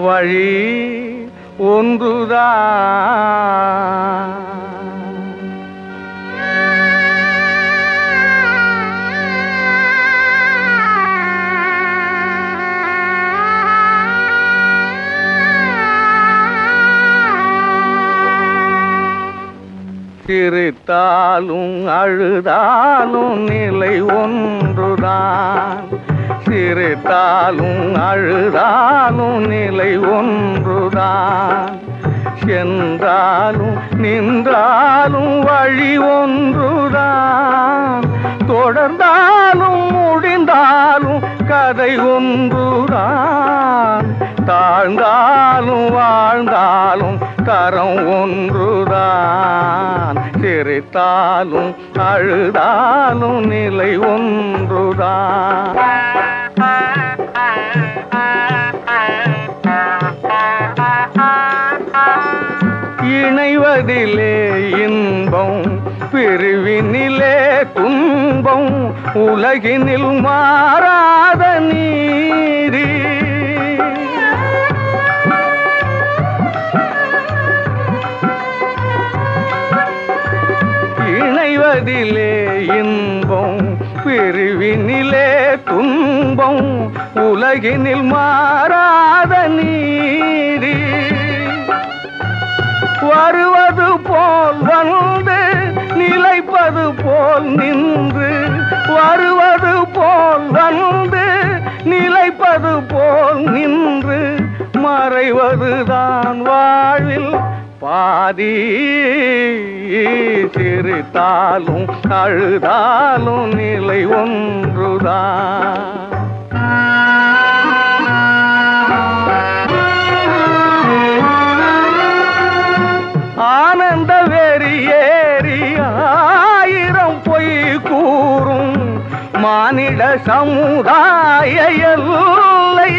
வழி ஒன்றுதான் சிரித்தாலும் அழுதாலும் நிலை ஒன்றுதான் சிரித்தாலும் அழுதாலும் நிலை ஒன்றுதான் சென்றாலும் நின்றாலும் வழி ஒன்றுதான் தொடர்ந்தாலும் முடிந்தாலும் கதை ஒன்றுதான் தாழ்ந்தாலும் வாழ்ந்தாலும் தரம் ஒன்றுதான் சிரித்தாலும் அழுதாலும் நிலை ஒன்றுதான் இணைவதிலே இன்பம் பிரிவினிலே துன்பம் உலகினில் மாறாத நீதி இணைவதிலே இன்பம் பிரிவினிலே துன்பம் உலகினில் மாறாத நீதி வருவது போல் வந்து நிலைப்பது போல் நின்று வருவது போல் வந்து நிலைப்பது போல் நின்று மறைவதுதான் வாழ்வில் பாதி சிரித்தாலும் அழுதாலும் நிலை ஒன்றுதான் ஆனந்த வெறியேறி ஆயிரம் பொய் கூறும் மானிட சமுதாய எல்லை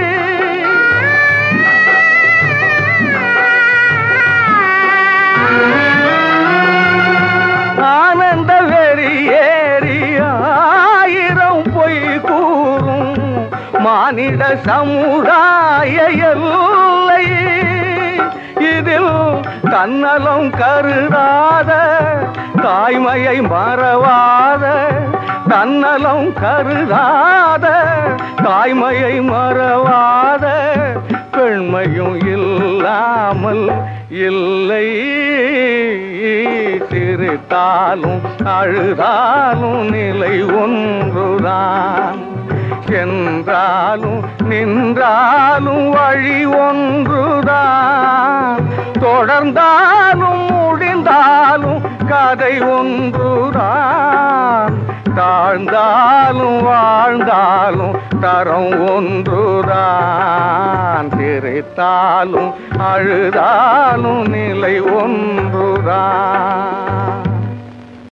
ஆனந்த வெறியேறி ஆயிரம் பொய் கூறும் மானிட சமுதாய எல்லை இதில் தன்னலம் கருதாத தாய்மையை மறவாத தன்னலம் கருதாத தாய்மையை மறவாத பெண்மையும் இல்லாமல் இல்லை சிரித்தாலும் அழுதாலும் நிலை ஒன்றுதான் சென்றாலும் நின்றாலும் வழி ஒன்றுதான் தொடர்ந்தாலும் முடிந்தாலும் கதை ஒன்றுதான் தாழ்ந்தாலும் வாழ்ந்தாலும் தரம் ஒன்றுதான் சிரித்தாலும் அழுதாலும் நிலை ஒன்றுதான்